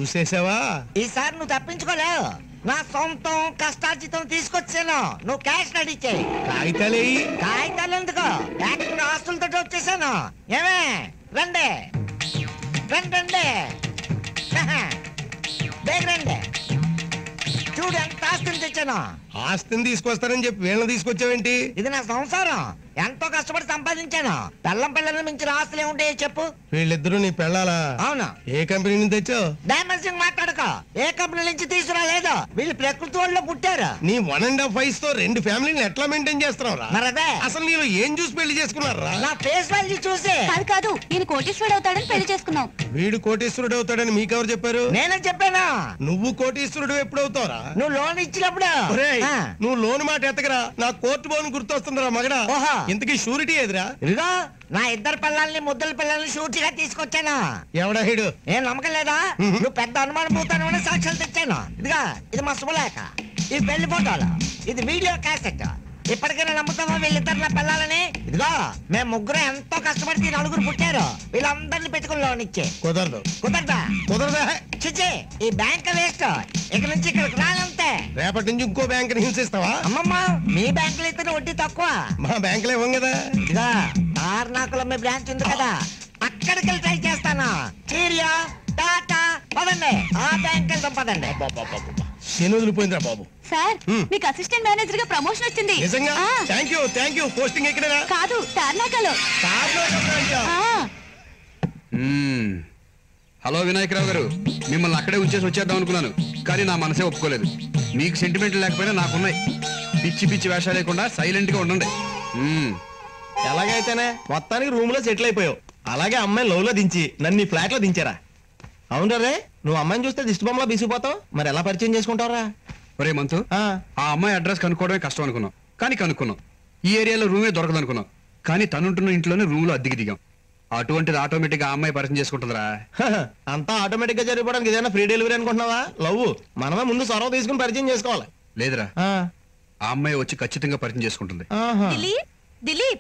చూసేసావా ఈసారి నువ్వు తప్పించుకోలేవు నా సొంతం కష్టార్జితం తీసుకొచ్చాను నువ్వు క్యాష్ రెడీ చేయి కాగితాలేయి కాగితాలు ఎందుకు యాక్టర్ ఆస్తులతో వచ్చేసాను ఏమే రండి రండి రండి ఆహా. బేగ రండి చూడు ఎంత ఆస్తులు తెచ్చాను ఆస్తిని తీసుకొస్తానని చెప్పి వీళ్ళని తీసుకొచ్చావేంటి ఇది నా సంసారం ఎంతో కష్టపడి సంపాదించాను పెళ్ళం పిల్లల మించిన ఆస్తులు ఏముంటాయో చెప్పు వీళ్ళిద్దరూ నీ పెళ్ళాలా అవును ఏ కంపెనీ నుంచి తెచ్చావు డైమెన్షన్ మాట్లాడకో ఏ కంపెనీ నుంచి తీసుకురాలేదు వీళ్ళు ప్రకృతి వాళ్ళు పుట్టారు నీ వన్ అండ్ హాఫ్ వయసు తో రెండు ఫ్యామిలీని ఎట్లా మెయింటైన్ చేస్తున్నావురా మరదే అసలు నీలో ఏం చూసి పెళ్లి చేసుకున్నారా నా ఫేస్ వాల్యూ చూసి కాదు కాదు ఈయన కోటీశ్వరుడు అవుతాడని పెళ్లి చేసుకున్నాం వీడు కోటీశ్వరుడు అవుతాడని మీకెవరు చెప్పారు నేనే చెప్పాను నువ్వు కోటీశ్వరుడు ఎప్పుడవుతావురా నువ్వు లోన్ ఇచ్చినప్పుడు ఒరేయ్, ఆ, నువ్వు లోన్ మాట ఎత్తకరా నా కోర్టు బోన్ గుర్తొస్తుందిరా మగడా ఓహో. ఇంతకీ షూరిటీ ఎదురా ఇదిగో నా ఇద్దరు పిల్లల్ని ముద్దల పిల్లల్ని షూటిగా తీసుకొచ్చాను ఎవడా హీడు ఏం నమ్మకం లేదా మ్మ్. నువ్వు పెద్ద అనుమానం పోతాను సాక్ష్యాలు తెచ్చాను ఇదిగా ఇది మా శుభలేఖ ఇది పెళ్లి ఫోటోలు ఇది వీడియో క్యాసెట్ ఇప్పటికైనా నమ్ముతావా వీళ్ళిద్దరు నా పిల్లలని ఇదిగో మేము ముగ్గురు ఎంతో కష్టపడి ఈ నలుగురు పుట్టారు వీళ్ళందరినీ పెట్టుకుని లోన్ ఇచ్చే కుదరదు కుదరదా కుదరదా చిచి ఈ బ్యాంక్ వేస్ట్ ఇక నుంచి ఇక్కడికి రానంతే రేపటి నుంచి ఇంకో బ్యాంక్ హింసిస్తావా అమ్మమ్మ మీ బ్యాంకులో అయితే వడ్డీ తక్కువ మా బ్యాంకులో ఇవ్వం కదా ఇదిగా తార్నాకులో మీ బ్రాంచ్ ఉంది కదా అక్కడికి వెళ్ళి ట్రై చేస్తాను చీరియా టాటా పదండి ఆ బ్యాంక్ వెళ్తాం పదండి శని వదిలిపోయిందిరా బాబు సార్ హ్మ్. మీకు అసిస్టెంట్ మేనేజర్ గా ప్రమోషన్ వచ్చింది నిజంగా ఆ, thank you thank you posting ఎక్కడరా కాదు తార్నాకలో ఆ, మ్మ్. హలో వినాయకరావు గారు మిమ్మల్ని అక్కడే ఉంచేసి వచ్చేద్దాం అనుకున్నాను కానీ నా మనసే ఒప్పుకోలేదు మీకు సెంటిమెంట్ లేకపోయినా నాకున్నాయి పిచ్చి పిచ్చి వేషాలు లేకుండా సైలెంట్ గా ఉండండి మ్మ్. ఎలాగైతేనే మొత్తానికి రూమ్ లో సెటిల్ అయిపోయావు అలాగే అమ్మాయిని లవ్ లో దించి నన్ను నీ ఫ్లాట్ లో దించారా అవును రే నువ్వు అమ్మాయిని చూస్తే దిష్టి బొమ్మలా బిసిపోతావు మరి ఎలా పరిచయం చేసుకుంటావురా ఒరే మంతు ఆ, ఆ అమ్మాయి అడ్రస్ కనుక్కోవడమే కష్టం అనుకున్నాం కానీ కనుక్కున్నాం ఈ ఏరియాలో రూమే దొరకదు అనుకున్నాం కానీ తనుంటున్న ఇంట్లోనే రూమ్ లో అద్దెకి దిగాం అటువంటిది ఆటోమేటిక్ గా ఆ అమ్మాయి పరిచయం చేసుకుంటుందిరా హహ, అంతా ఆటోమేటిక్ గా జరిగిపోవడానికి ఏదైనా ఫ్రీ డెలివరీ అనుకుంటున్నావా లవ్ మనమే ముందు సొరవ తీసుకుని పరిచయం చేసుకోవాలి లేదురా ఆ, ఆ అమ్మాయి వచ్చి ఖచ్చితంగా పరిచయం చేసుకుంటుంది ఆహా. దిలీప్ దిలీప్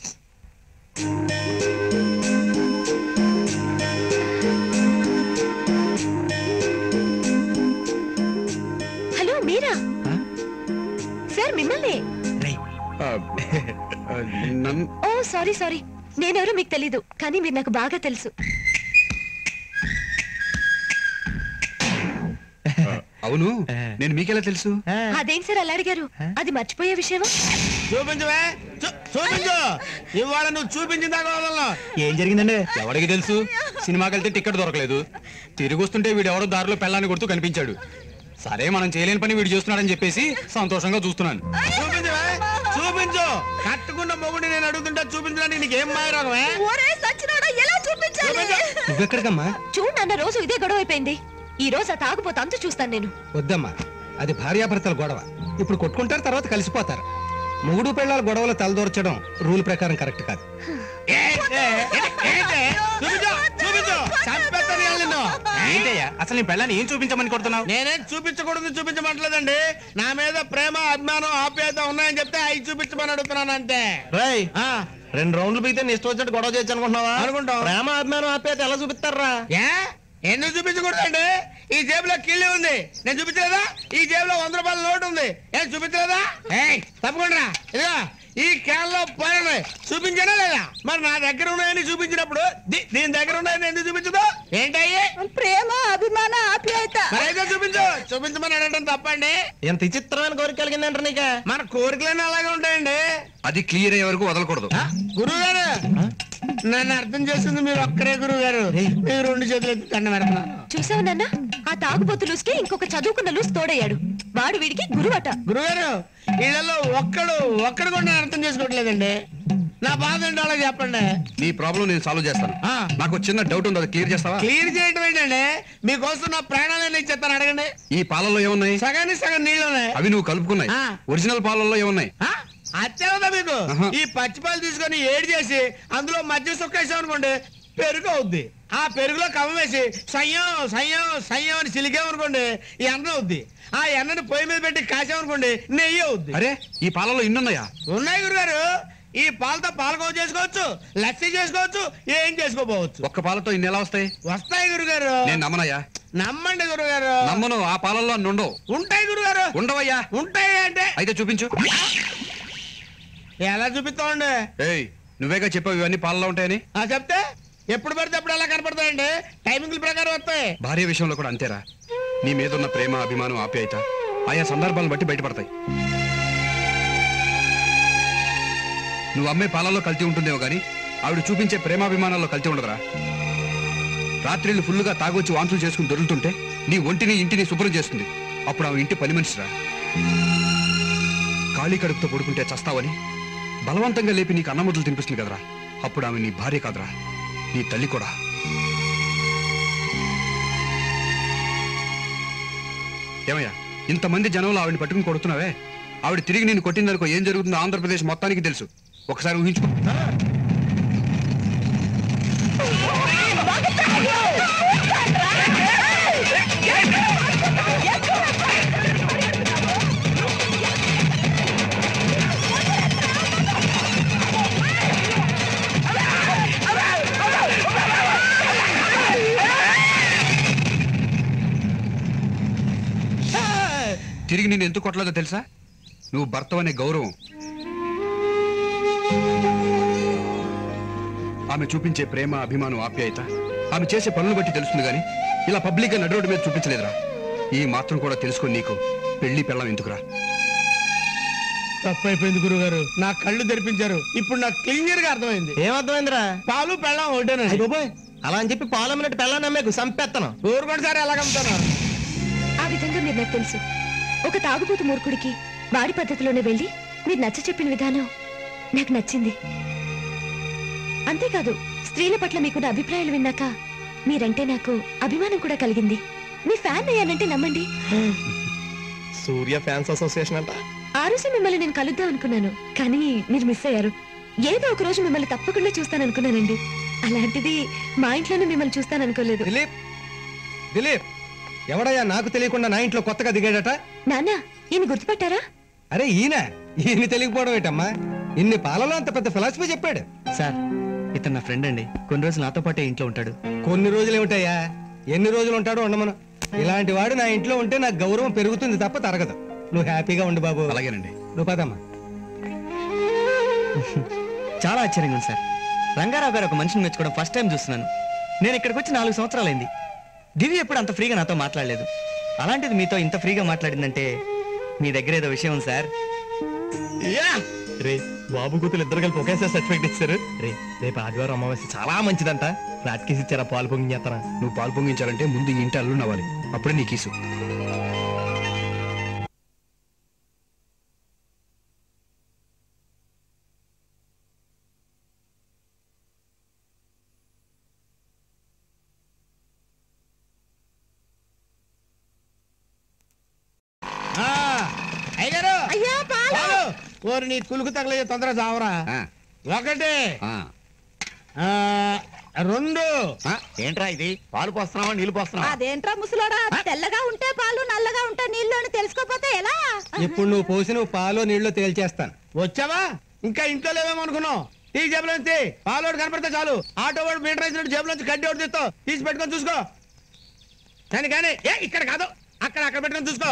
హలో మీరా సార్ మిమ్మల్ని ఆ, ఆ, నన్- ఓ సారీ సారీ నేనెవరో మీకు తెలీదు కానీ మీరు నాకు బాగా తెలుసు ఆ, అవును నేను మీకెలా తెలుసు ఆ, అదేంటి సార్ అలా అడిగారు అది మర్చిపోయే విషయమా చూపించవే చూ- చూపించు ఇవాళ నువ్వు చూపించిన దాకా వదలను. ఏం జరిగిందండి ఎవరికి తెలుసు సినిమాకి వెళ్తే టికెట్ దొరకలేదు తిరిగి వస్తుంటే వీడు ఎవడో దారిలో పెళ్ళాన్ని కొడుతూ కనిపించాడు సరే మనం చేయలేని పని వీడు చేస్తున్నాడని చెప్పేసి సంతోషంగా చూస్తున్నాను చూపించవే చూపించు కట్టుకున్న మొగుడిని నేను అడుగుతుంటా చూపించడానికి నీకేం మాయరోగమే ఒరే సచ్చినోడా ఎలా చూపించాలి నువ్వెక్కడికమ్మా చూడు నాన్న రోజు ఇదే గొడవ అయిపోయింది ఈ రోజు ఆ తాగుపోతా అంతు చూస్తాను నేను వద్దమ్మా అది భార్యాభర్తల గొడవ ఇప్పుడు కొట్టుకుంటారు తర్వాత కలిసిపోతారు మొగుడు పెళ్ళాల గొడవలు తలదూర్చడం రూల్ ప్రకారం కరెక్ట్ కాదు ఏంటే? ఏంటే? చూపించు చూపించు చంపేస్తాను ఇవాళ నిన్ను ఏంటయ్యా అసలు నీ పెళ్ళాన్ని ఏం చూపించమని కొడుతున్నావు నేనేం చూపించకూడదు చూపించమంటలేదండి నా మీద ప్రేమ అభిమానం ఆప్యాయత ఉన్నాయని చెప్తే అవి చూపించమని అడుగుతున్నాను అంతే రేయ్ ఆ, రెండు రౌండ్లు పీకితే నీ ఇష్టం వచ్చినట్టు గొడవ చేయొచ్చు అనుకుంటున్నావా అనుకుంటాం. ప్రేమ అభిమానం ఆప్యాయత ఎలా చూపిస్తారా ఏ ఎందుకు చూపించకూడదండి ఈ జేబులో కిళ్ళి ఉంది నేను చూపించలేదా ఈ జేబులో వంద రూపాయల నోటు ఉంది ఏం చూపించలేదా ఏయ్ తప్పకుండా ఇదిగా ఈ క్యాన్ లో పోయినాయి చూపించానా లేదా మరి నా దగ్గర ఉన్నాయని చూపించినప్పుడు దీ- దీని దగ్గర ఉన్నాయని ఎందుకు చూపించదు ఏంటయ్యి ప్రేమ అభిమాన ఆప్యాయత మరి అయితే చూపించు చూపించమని అడగడం తప్పండి ఎంత విచిత్రమైన కోరిక కలిగిందంటారు నీకే మన కోరికలన్నీ అలాగే ఉంటాయండి అది క్లియర్ అయ్యే వరకు వదలకూడదు గురువు గారు నన్ను అర్థం చేస్తుంది మీరు ఒక్కరే గురువు గారు మీరు రెండు చేతులు ఎత్తి దండం పెడుతున్నాను చూసావు నాన్న ఆ తాగుబోతు లూస్కి ఇంకొక చదువుకున్న లూస్ తోడయ్యాడు వాడు వీడికి గురువట గురుగారు వీళ్ళలో ఒక్కడు ఒక్కడు కూడా నేను అర్థం చేసుకోవట్లేదండి నా బాధ ఏంటో అలా చెప్పండి నీ ప్రాబ్లం నేను సాల్వ్ చేస్తాను ఆ. నాకు ఒక చిన్న డౌట్ ఉంది అది క్లియర్ చేస్తావా క్లియర్ చేయటం ఏంటండి మీకోసం నా ప్రాణాలను ఇచ్చేస్తాను అడగండి ఈ పాలల్లో ఏమున్నాయి సగానికి సగం నీళ్ళు ఉన్నాయి అవి నువ్వు కలుపుకున్నాయి ఆ. ఒరిజినల్ పాలల్లో ఏమున్నాయి ఆ? అత్యవదా మీకు ఆహా. ఈ పచ్చిపాలు తీసుకొని ఏడు చేసి అందులో మధ్య సుక్కేసాం అనుకోండి పెరుగు అవుద్ది ఆ పెరుగులో కవ్వం వేసి సయ్యం సయ్యం సయ్యం అని సిలికామనుకోండి ఈ ఎన్న అవుద్ది ఆ ఎన్నని పొయ్యి మీద పెట్టి కాసామనుకోండి నెయ్యి అవుద్ది అరే ఈ పాలలో ఇన్నున్నాయా ఉన్నాయి గురుగారు ఈ పాలతో పాలకోవ చేసుకోవచ్చు లస్సీ చేసుకోవచ్చు ఏం చేసుకోపోవచ్చు ఒక్క పాలతో ఇన్ని ఎలా వస్తాయి వస్తాయి గురుగారు నేను నమ్మనయ్యా నమ్మండి గురుగారు నమ్మను ఆ పాలల్లో అన్ని ఉండవు ఉంటాయి గురుగారు ఉండవయ్యా ఉంటాయి అంటే అయితే చూపించు ఎలా చూపిస్తామండి ఏయ్ నువ్వేగా చెప్పావు ఇవన్నీ పాలలో ఉంటాయని ఆ చెప్తే ఎప్పుడు పడితే అప్పుడు ఎలా కనపడతాయండి టైమింగ్ ప్రకారం వస్తాయి భార్య విషయంలో కూడా అంతేరా నీ మీద ఉన్న ప్రేమ అభిమానం ఆప్యాయత ఆయా సందర్భాలను బట్టి బయటపడతాయి నువ్వు అమ్మే పాలలో కల్తీ ఉంటుందేమో కానీ ఆవిడ చూపించే ప్రేమాభిమానాల్లో కల్తీ ఉండదురా రాత్రిళ్ళు ఫుల్లుగా తాగొచ్చి వాంతులు చేసుకుని దొరుకుతుంటే నీ ఒంటిని ఇంటిని శుభ్రం చేస్తుంది అప్పుడు ఆమె ఇంటి పని మనిషిరా ఖాళీ కడుపుతో పడుకుంటే చస్తావని బలవంతంగా లేపి నీకు అన్నముద్దలు తినిపిస్తుంది కదరా అప్పుడు ఆమె నీ భార్య కాదురా నీ తల్లి కూడా ఏమయ్యా ఇంతమంది జనంలో ఆవిడని పట్టుకుని కొడుతున్నావే ఆవిడ తిరిగి నేను కొట్టిందనుకో ఏం జరుగుతుందో ఆంధ్రప్రదేశ్ మొత్తానికి తెలుసు ఒకసారి ఊహించుకో తిరిగి నేను ఎందుకు కొట్టలేదో తెలుసా నువ్వు భర్తవనే గౌరవం ఆమె చూపించే ప్రేమ అభిమానం ఆప్యాయత ఆమె చేసే పనులు బట్టి తెలుస్తుంది గాని ఇలా పబ్లిక్ గా నడు రోడ్డు మీద చూపించలేదురా ఈ మాత్రం కూడా తెలుసుకొని నీకు పెళ్లి పెళ్ళం ఎందుకురా తప్పైపోయింది గురుగారు నా కళ్ళు తెరిపించారు ఇప్పుడు నాకు క్లియర్ గా అర్థమైంది ఏమర్థమైందిరా పాలు పెళ్ళం ఒకటేనండి అయ్య బాబోయ్ అలా అని చెప్పి పాలమ్మినట్టు పెళ్ళాన్ని నమ్మేకు సంపెత్తను ఊరుకోండి సార్ ఎలాగమ్ముతాను ఆ విధంగా మీరు నాకు తెలుసు ఒక తాగుబోతు మూర్ఖుడికి వాడి పద్ధతిలోనే వెళ్ళి మీరు నచ్చ చెప్పిన విధానం నాకు నచ్చింది అంతేకాదు స్త్రీల పట్ల మీకున్న అభిప్రాయాలు విన్నాక మీరంటే నాకు అభిమానం కూడా కలిగింది మీ ఫ్యాన్ అయ్యానంటే నమ్మండి సూర్య ఫ్యాన్స్ అసోసియేషన్ అంట ఆ రోజు మిమ్మల్ని నేను కలుద్దాం అనుకున్నాను కానీ మీరు మిస్ అయ్యారు ఏదో ఒక రోజు మిమ్మల్ని తప్పకుండా చూస్తాననుకున్నానండి అలాంటిది మా ఇంట్లోనే మిమ్మల్ని చూస్తాననుకోలేదు దిలీప్ దిలీప్ ఎవడయ్యా నాకు తెలియకుండా నా ఇంట్లో కొత్తగా దిగాడట నాన్న ఈయన గుర్తుపట్టారా అరే ఈయన ఈయన తెలియకపోవడం ఏంటమ్మా ఇన్ని పాలలో అంత పెద్ద ఫిలాసఫీ చెప్పాడు సార్ ఇతను నా ఫ్రెండ్ అండి కొన్ని రోజులు నాతో పాటే ఇంట్లో ఉంటాడు కొన్ని రోజులు ఏమిటయ్యా ఎన్ని రోజులు ఉంటాడో ఉండమను ఇలాంటి వాడు నా ఇంట్లో ఉంటే నాకు గౌరవం పెరుగుతుంది తప్ప తరగదు నువ్వు హ్యాపీగా ఉండు బాబు అలాగేనండి నువ్వు పదమ్మా చాలా ఆశ్చర్యంగా ఉంది సార్ రంగారావు గారు ఒక మనిషిని మెచ్చుకోవడం ఫస్ట్ టైం చూస్తున్నాను నేను ఇక్కడికి వచ్చి నాలుగు సంవత్సరాలైంది దివ్య ఎప్పుడు అంత ఫ్రీగా నాతో మాట్లాడలేదు అలాంటిది మీతో ఇంత ఫ్రీగా మాట్లాడిందంటే మీ దగ్గర ఏదో విషయం ఉంది సార్ రే బాబు కూతురు ఇద్దరు కలిపి ఒకేసారి సర్టిఫికేట్ ఇచ్చారు రే రేపు ఆదివారం అమావాస్య చాలా మంచిదంట ఫ్లాట్ కేసు ఇచ్చారా పాలు పొంగిస్తారా నువ్వు పాలు పొంగించాలంటే ముందు ఈ ఇంటి అల్లు నవ్వాలి అప్పుడే నీ కీసు ఆ, అయ్యగారు అయ్యా పాలు ఓరి నీ కులుకు తగలే తొందర చావరా ఆ, ఒకటి ఆ. ఆ, రెండు ఏంట్రా ఇది పాలు పోస్తున్నావా నీళ్లు పోస్తున్నావా అదేంట్రా ముసలోడా తెల్లగా ఉంటే పాలు నల్లగా ఉంటే నీళ్లు అని తెలుసుకోపోతే ఎలా ఇప్పుడు నువ్వు పోసిన పాలో నీళ్ళు తేల్చేస్తాను వచ్చావా ఇంకా ఇంట్లో లేవేమో అనుకున్నావు టీ జేబులోంచి పాలోడు కనపడితే చాలు ఆటో వాడు మీటర్ వేసినట్టు జేబులోంచి కడ్డీ ఒకటి తీస్తావు తీసి పెట్టుకొని చూసుకో కానీ కానీ ఏ ఇక్కడ కాదు అక్కడ అక్కడ పెట్టుకొని చూసుకో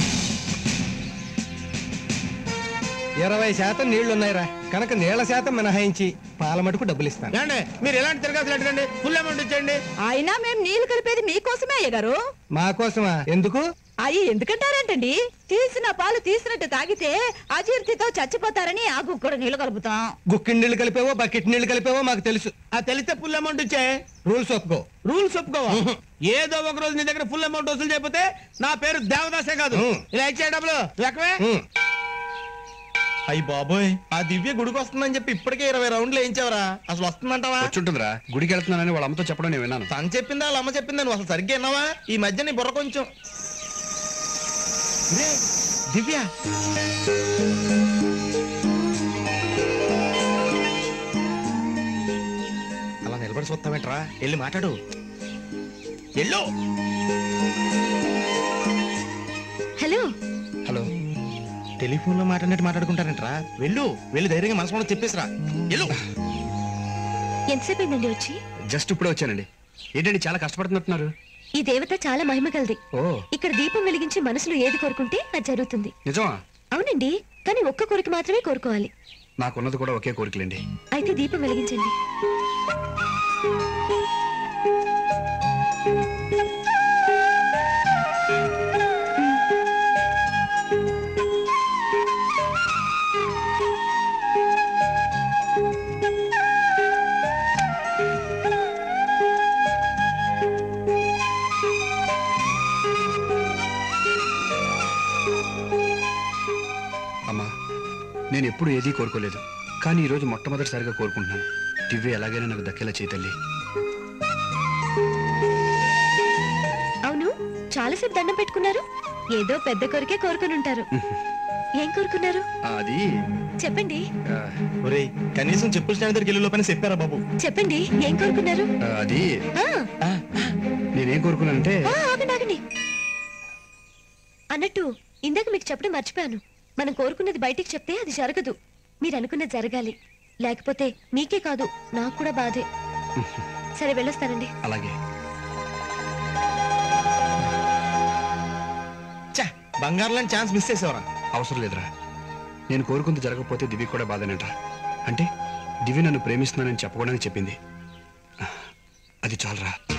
ఇరవై శాతం నీళ్లు ఉన్నాయిరా కనుక నీళ్ల శాతం మినహాయించి పాల మటుకు డబ్బులు ఇస్తాను ఏమండి మీరు ఎలాంటి తిరగతులు ఎట్టకండి ఫుల్ అమౌంట్ ఇచ్చేయండి అయినా మేము నీళ్లు కలిపేది మీకోసమే అయ్యగారు మా కోసమా ఎందుకు అయ్యి ఎందుకంటారేంటండి తీసిన పాలు తీసినట్టు తాగితే అజీర్తితో చచ్చిపోతారని ఆ గుక్కడు నీళ్లు కలుపుతాం గుక్కిడి నీళ్లు కలిపేవో బకెట్ నీళ్లు కలిపేవో మాకు తెలుసు ఆ తెలిస్తే ఫుల్ అమౌంట్ ఇచ్చే రూల్స్ ఒప్పుకో రూల్స్ ఒప్పుకోవా ఏదో ఒక రోజు నీ దగ్గర ఫుల్ అమౌంట్ వసూలు చేయకపోతే నా పేరు దేవదాసే కాదు ఉం. ఇలా ఇచ్చే డబ్బులు లెక్కవే ఉమ్. అయ్యి బాబోయ్ ఆ దివ్య గుడికి వస్తుందని చెప్పి ఇప్పటికే ఇరవై రౌండ్లు వేయించావరా అసలు వస్తుందంటావా వచ్చుంటుందిరా గుడికి వెళ్తున్నానని వాళ్ళ అమ్మతో చెప్పడం నేను విన్నాను తను చెప్పిందా వాళ్ళ అమ్మ చెప్పిందా నువ్వు అసలు సరిగ్గా విన్నావా ఈ మధ్య నీ బుర్ర కొంచెం ఇదే, దివ్య అలా నిలబడి చూస్తావేంట్రా వెళ్ళి మాట్లాడు ఎల్లో హలో హలో టెలిఫోన్ లో మాట్లాడినట్టు మాట్లాడుకుంటారంట్రా వెళ్ళు వెళ్ళి ధైర్యంగా మనసు చెప్పేసిరా వెళ్ళు ఎంతసేపు అయిందండి వచ్చి జస్ట్ ఇప్పుడే వచ్చానండి ఏంటండి చాలా కష్టపడుతున్నట్టున్నారు ఈ దేవత చాలా మహిమ కలది ఓ ఇక్కడ దీపం వెలిగించి మనసులో ఏది కోరుకుంటే అది జరుగుతుంది నిజమా అవునండి కానీ ఒక్క కోరిక మాత్రమే కోరుకోవాలి నాకున్నది కూడా ఒకే కోరికలండి అయితే దీపం వెలిగించండి అమ్మా నేను ఎప్పుడు ఏదీ కోరుకోలేదు కానీ ఈరోజు మొట్టమొదటిసారిగా కోరుకుంటున్నాను దివ్య ఎలాగైనా నాకు దక్కేలా చేయి తల్లి అవును చాలాసేపు దండం పెట్టుకున్నారు ఏదో పెద్ద కోరికే కోరుకుని ఉంటారు ఏం కోరుకున్నారు ఆ, అది చెప్పండి ఆ, ఒరేయ్ కనీసం చెప్పులు స్టాండ్ దగ్గరికి వెళ్ళి లోపల చెప్పారా బాబు చెప్పండి ఏం కోరుకున్నారు ఆ, అది ఆ, నేనేం కోరుకున్నానంటే ఆ, ఆగండి ఆగండి అన్నట్టు ఇందాక మీకు చెప్పడం మర్చిపోయాను మనం కోరుకున్నది బయటికి చెప్తే అది జరగదు మీరు అనుకున్నది జరగాలి లేకపోతే మీకే కాదు నాకు కూడా బాధే సరే వెళ్ళొస్తానండి అలాగే చా బంగారం లాంటి ఛాన్స్ మిస్ చేసేవరా అవసరం లేదురా నేను కోరుకుంది జరగకపోతే దివ్య కూడా బాధనేట అంటే దివ్య నన్ను ప్రేమిస్తున్నానని చెప్పకూడదని చెప్పింది అది చాలరా